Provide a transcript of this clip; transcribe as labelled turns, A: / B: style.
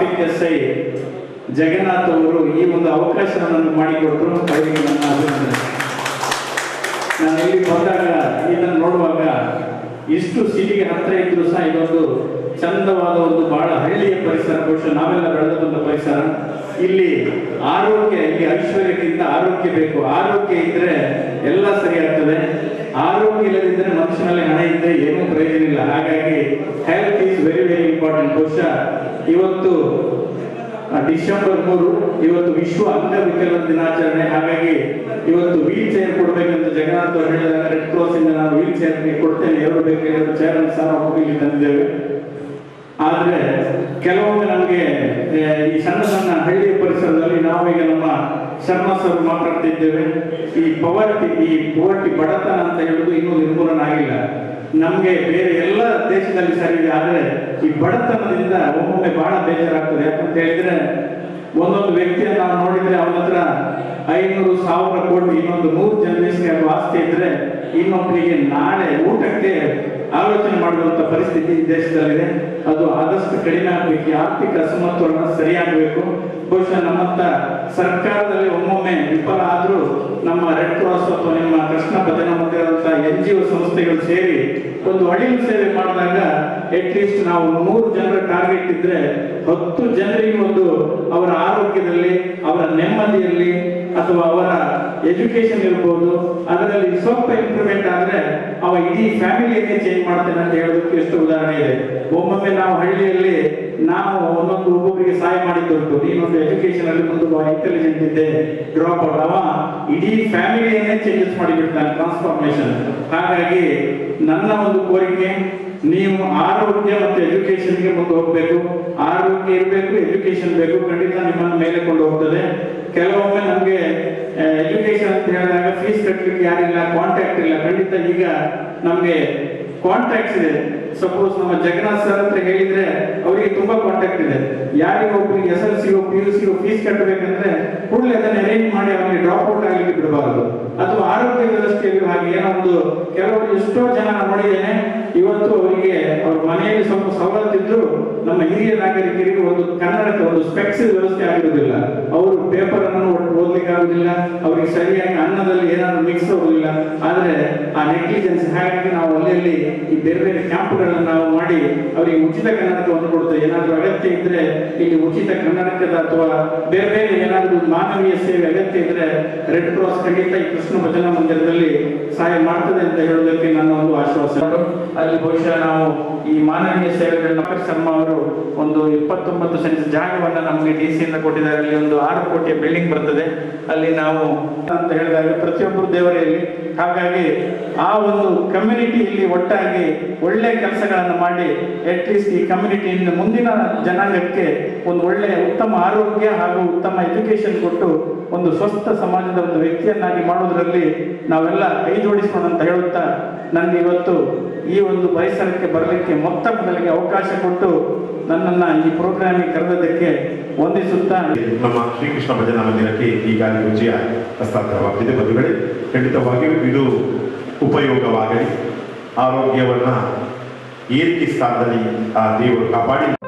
A: traffic S I Jagannath ಅವರು ಈ ಒಂದು ಅವಕಾಶ ನನಗೆ ಮಾಡಿಕೊಟ್ರು ಅವರಿಗೆ ನನ್ನ ಅಭಿನಂದನೆ ನಾನು ಇಲ್ಲಿ ಬಂದಾಗ ಇದನ್ನು ನೋಡುವಾಗ ಇಷ್ಟು ಸಿಟಿಗೆ ಹತ್ರ ಇದ್ರು ಸಹ ಇದೊಂದು ಚಂದವಾದ ಒಂದು ಬಹಳ ಹಳ್ಳಿಯ ಪರಿಸರ ಬಹುಶಃ ನಾವೆಲ್ಲ ಬೆಳೆದ ಬಂದ ಪರಿಸರ ಇಲ್ಲಿ ಆರೋಗ್ಯ ಇಲ್ಲಿ ಐಶ್ವರ್ಯಕ್ಕಿಂತ ಆರೋಗ್ಯ ಬೇಕು ಆರೋಗ್ಯ ಇದ್ರೆ ಎಲ್ಲ ಸರಿ ಆಗ್ತದೆ ಆರೋಗ್ಯ ಇಲ್ಲದಿದ್ರೆ ಮನುಷ್ಯನಲ್ಲಿ ಹಣ ಇದ್ರೆ ಏನೂ ಪ್ರಯೋಜನ ಇಲ್ಲ ಹಾಗಾಗಿ health is very very important ಬಹುಶಃ ಇವತ್ತು ಆ, ಡಿಸೆಂಬರ್ ಮೂರು ಇವತ್ತು ವಿಶ್ವ ಅಂಗವಿಕಲ ದಿನಾಚರಣೆ ಹಾಗಾಗಿ ಇವತ್ತು ವೀಲ್ ಚೇರ್ ಕೊಡ್ಬೇಕಂತ ಜಗನ್ನಾಥ್ ಅವರು ಹೇಳಿದಾಗ ರೆಡ್ ಕ್ರಾಸ್ ಇಂದ ನಾನು ವೀಲ್ ಚೇರ್ ಕೊಡ್ತೇನೆ ಎರಡು ಬೇಕು ಎರಡು ಚೇರ್ ಅಂತ ಸಹ ನಾವು ಇಲ್ಲಿ ತಂದಿದ್ದೇವೆ ಆದ್ರೆ ಕೆಲವೊಮ್ಮೆ ನಮಗೆ ಆ, ಈ ಸಣ್ಣ ಸಣ್ಣ ಹಳ್ಳಿಯ ಪರಿಸರದಲ್ಲಿ ನಾವು ಈಗ ನಮ್ಮ ಶರ್ಮಾ ಸರ್ ಮಾತಾಡ್ತಿದ್ದೇವೆ ಈ ಪವರ್ಟಿ ಈ ಪವರ್ಟಿ ಬಡತನ ಅಂತ ಹೇಳುದು ಇನ್ನೂ ನಿರ್ಮೂಲನ ಆಗಿಲ್ಲ ನಮ್ಗೆ ಬೇರೆ ಎಲ್ಲ ದೇಶದಲ್ಲಿ ಸರಿ ಇದೆ ಆದ್ರೆ ಈ ಬಡತನದಿಂದ ಒಮ್ಮೊಮ್ಮೆ ಬಹಳ ಬೇಜಾರಾಗ್ತದೆ ಯಾಕಂತ ಹೇಳಿದ್ರೆ ಒಂದೊಂದು ವ್ಯಕ್ತಿಯನ್ನು ನಾವು ನೋಡಿದ್ರೆ ಅವನ ಹತ್ರ ಐನೂರು ಸಾವಿರ ಕೋಟಿ ಇನ್ನೊಂದು ನೂರು ಜನರೇಷನ್ಗೆ ಅದು ಆಸ್ತಿ ಇದ್ರೆ ಇನ್ನೊಬ್ಬರಿಗೆ ನಾಳೆ ಊಟಕ್ಕೆ ಆಲೋಚನೆ ಮಾಡುವಂತ ಪರಿಸ್ಥಿತಿ ಈ ದೇಶದಲ್ಲಿದೆ ಅದು ಆದಷ್ಟು ಕಡಿಮೆ ಆಗಬೇಕು ಈ ಆರ್ಥಿಕ ಅಸಮತೋಲನ ಸರಿಯಾಗಬೇಕು ಬಹುಶಃ ನಮ್ಮಂತ ಸರ್ಕಾರದಲ್ಲಿ ಒಮ್ಮೊಮ್ಮೆ ವಿಫಲ ಆದ್ರೂ ನಮ್ಮ ರೆಡ್ ಕ್ರಾಸ್ ಅಥವಾ ನಿಮ್ಮ ಕೃಷ್ಣ ಭಜನಾ ಮಂದಿರದಂತ ಎನ್ ಜಿ ಒ ಸಂಸ್ಥೆಗಳು ಸೇರಿ ಒಂದು ಅಳಿಲು ಸೇವೆ ಮಾಡಿದಾಗ ಅಟ್ಲೀಸ್ಟ್ ನಾವು ನೂರು ಜನರ ಟಾರ್ಗೆಟ್ ಇದ್ರೆ ಹತ್ತು ಜನರಿಗೆ ಒಂದು ಅವರ ಆರೋಗ್ಯದಲ್ಲಿ ಅವರ ನೆಮ್ಮದಿಯಲ್ಲಿ ಅಥವಾ ಅವರ ಎಜುಕೇಶನ್ ಇರ್ಬೋದು ಅದರಲ್ಲಿ ಸ್ವಲ್ಪ ಇಂಪ್ರೂವ್ಮೆಂಟ್ ಆದ್ರೆ ಅವ ಇಡೀ ಫ್ಯಾಮಿಲಿಯನ್ನೇ ಚೇಂಜ್ ಮಾಡ್ತೇನೆ ಅಂತ ಹೇಳೋದಕ್ಕೆ ಎಷ್ಟು ಉದಾಹರಣೆ ಇದೆ ಒಮ್ಮೊಮ್ಮೆ ನಾವು ಹಳ್ಳಿಯಲ್ಲಿ ನಾವು ಒಂದೊಂದು ಒಬ್ಬೊಬ್ಬರಿಗೆ ಸಹಾಯ ಮಾಡಿದ್ದು ನೀನೊಂದು ಎಜುಕೇಶನ್ ಅಲ್ಲಿ ಒಂದು ಇಂಟೆಲಿಜೆಂಟ್ ಇದ್ದೆ ಡ್ರಾಪ್ ಔಟ್ ಅವ ಇಡೀ ಫ್ಯಾಮಿಲಿಯನ್ನೇ ಚೇಂಜಸ್ ಮಾಡಿಬಿಡ್ತಾನೆ ಟ್ರಾನ್ಸ್ಫಾರ್ಮೇಶನ್ ಹಾಗಾಗಿ ನನ್ನ ಒಂದು ಕೋರಿಕೆ ನೀವು ಆರೋಗ್ಯ ಮತ್ತು ಎಜುಕೇಶನ್ಗೆ ಮುಂದೆ ಹೋಗ್ಬೇಕು ಆರೋಗ್ಯ ಇರಬೇಕು ಎಜುಕೇಶನ್ ಬೇಕು ಖಂಡಿತ ನಿಮ್ಮನ್ನು ಮೇಲೆ ಕೊಂಡು ಹೋಗ್ತದೆ ಕೆಲವೊಮ್ಮೆ ನಮಗೆ ಎಜುಕೇಶನ್ ಅಂತ ಹೇಳಿದಾಗ ಫೀಸ್ ಕಟ್ಟಲಿಕ್ಕೆ ಯಾರಿಲ್ಲ ಕಾಂಟ್ಯಾಕ್ಟ್ ಇಲ್ಲ ಖಂಡಿತ ಈಗ ನಮಗೆ ಕಾಂಟ್ಯಾಕ್ಟ್ಸ್ ಇದೆ ಸಪೋಸ್ ನಮ್ಮ ಜಗನ್ನಾಥ್ ಸರ್ ಹತ್ರ ಹೇಳಿದ್ರೆ ಅವರಿಗೆ ತುಂಬಾ ಕಾಂಟ್ಯಾಕ್ಟ್ ಇದೆ ಯಾರಿಗೂ ಒಬ್ಬರಿಗೆ ಎಸ್ ಎಲ್ ಸಿಗೋ ಪಿ ಯು ಸಿಗೋ ಫೀಸ್ ಕಟ್ಟಬೇಕಂದ್ರೆ ಕೂಡಲೇ ಅದನ್ನ ಅರೇಂಜ್ ಮಾಡಿ ಅವನಿಗೆ ಡ್ರಾಪ್ ಔಟ್ ಆಗಲಿಕ್ಕೆ ಬಿಡಬಾರದು ಅಥವಾ ಆರೋಗ್ಯ ವ್ಯವಸ್ಥೆಯಲ್ಲಿ ಹಾಗೆ ಏನೋ ಒಂದು ಕೆಲವರು ಎಷ್ಟೋ ಜನ ನಾನು ನೋಡಿದ್ದೇನೆ ಇವತ್ತು ಅವರಿಗೆ ಅವ್ರ ಮನೆಯಲ್ಲಿ ಸ್ವಲ್ಪ ಸವಲತ್ತಿದ್ರು ನಮ್ಮ ಹಿರಿಯ ನಾಗರಿಕರಿಗೆ ಒಂದು ಕನ್ನಡಕ್ಕೆ ಒಂದು ಸ್ಪೆಕ್ಸ್ ವ್ಯವಸ್ಥೆ ಆಗಿರುವುದಿಲ್ಲ ಅವರು ಪೇಪರ್ ಅನ್ನು ಒಟ್ಟು ಓದ್ಲಿಕ್ಕೆ ಆಗುದಿಲ್ಲ ಅವರಿಗೆ ಸರಿಯಾಗಿ ಅನ್ನದಲ್ಲಿ ಏನಾದ್ರು ಮಿಕ್ಸ್ ಆಗುದಿಲ್ಲ ಆದ್ರೆ ಆ ನೆಗ್ಲಿಜೆನ್ಸ್ ಹಾಗಾಗಿ ನಾವು ಅಲ್ಲಲ್ಲಿ ಈ ಬೇರೆ ಬೇರೆ ಕ್ಯಾಂಪ್ಗಳನ್ನು ನಾವು ಮಾಡಿ ಅವರಿಗೆ ಉಚಿತ ಕನ್ನಡಕವನ್ನು ಕೊಡ್ತೇವೆ ಏನಾದ್ರು ಅಗತ್ಯ ಇದ್ರೆ ಇಲ್ಲಿ ಉಚಿತ ಕನ್ನಡಕದ ಅಥವಾ ಬೇರೆ ಬೇರೆ ಏನಾದ್ರು ಮಾನವೀಯ ಸೇವೆ ಅಗತ್ಯ ಇದ್ರೆ ರೆಡ್ ಕ್ರಾಸ್ ಖಂಡಿತ ಈ ಕೃಷ್ಣ ಭಜನಾ ಮಂದಿರದಲ್ಲಿ ಸಹಾಯ ಮಾಡ್ತದೆ ಅಂತ ಹೇಳೋದಕ್ಕೆ ನನ್ನ ಒಂದು ಆಶ್ವಾಸ ಅಲ್ಲಿ ಬಹುಶಃ ನಾವು ಈ ಮಾನವೀಯ ಸೇವೆಗಳನ್ನ ಕಪಿಲ್ ಶರ್ಮಾ ಅವರು ಒಂದು ಇಪ್ಪತ್ತೊಂಬತ್ತು ಸೆಂಟ್ ಜಾಗವನ್ನ ನಮಗೆ ಡಿ ಸಿ ಇಂದ ಕೊಟ್ಟಿದ್ದಾರೆ ಅಲ್ಲಿ ಒಂದು ಆರು ಕೋಟಿಯ ಬಿಲ್ಡಿಂಗ್ ಬರ್ತದೆ ಅಲ್ಲಿ ನಾವು ಅಂತ ಹೇಳಿದಾಗ ಪ್ರತಿಯೊಬ್ಬರು ದೇವರಲ್ಲಿ ಹಾಗಾಗಿ ಆ ಒಂದು ಕಮ್ಯುನಿಟಿ ಇಲ್ಲಿ ಒಟ್ಟಾಗಿ ಒಳ್ಳೆ ಕೆಲಸಗಳನ್ನು ಮಾಡಿ ಅಟ್ಲೀಸ್ಟ್ ಈ ಕಮ್ಯುನಿಟಿಯಿಂದ ಮುಂದಿನ ಜನಾಂಗಕ್ಕೆ ಒಂದು ಒಳ್ಳೆ ಉತ್ತಮ ಆರೋಗ್ಯ ಹಾಗೂ ಉತ್ತಮ ಎಜುಕೇಶನ್ ಕೊಟ್ಟು ಒಂದು ಸ್ವಸ್ಥ ಸಮಾಜದ ಒಂದು ವ್ಯಕ್ತಿಯನ್ನಾಗಿ ಮಾಡೋದ್ರಲ್ಲಿ ನಾವೆಲ್ಲ ಕೈ ಜೋಡಿಸೋಣ ಅಂತ ಹೇಳುತ್ತಾ ನನಗೆ ಇವತ್ತು ಈ ಒಂದು ಪರಿಸರಕ್ಕೆ ಬರಲಿಕ್ಕೆ ಮೊತ್ತ ಮೊದಲಿಗೆ ಅವಕಾಶ ಕೊಟ್ಟು ನನ್ನನ್ನ ಈ ಪ್ರೋಗ್ರಾಮಿಗೆ ಕರೆದದ್ದಕ್ಕೆ ವಂದಿಸುತ್ತಾ
B: ನಮ್ಮ ಶ್ರೀಕೃಷ್ಣ ಭಜನಾ ಮಂದಿರಕ್ಕೆ ಈಗಾಗಲೇ ವಿಜಯ ಹಸ್ತಾಂತರವಾಗಿದೆ ಬಂಧುಗಳೇ ಖಂಡಿತವಾಗಿಯೂ ಇದು ಉಪಯೋಗವಾಗಲಿ ಆರೋಗ್ಯವನ್ನ ಏರಿಕೆ ಸ್ಥಾನದಲ್ಲಿ ಆ ದೇವರು ಕಾಪಾಡಿ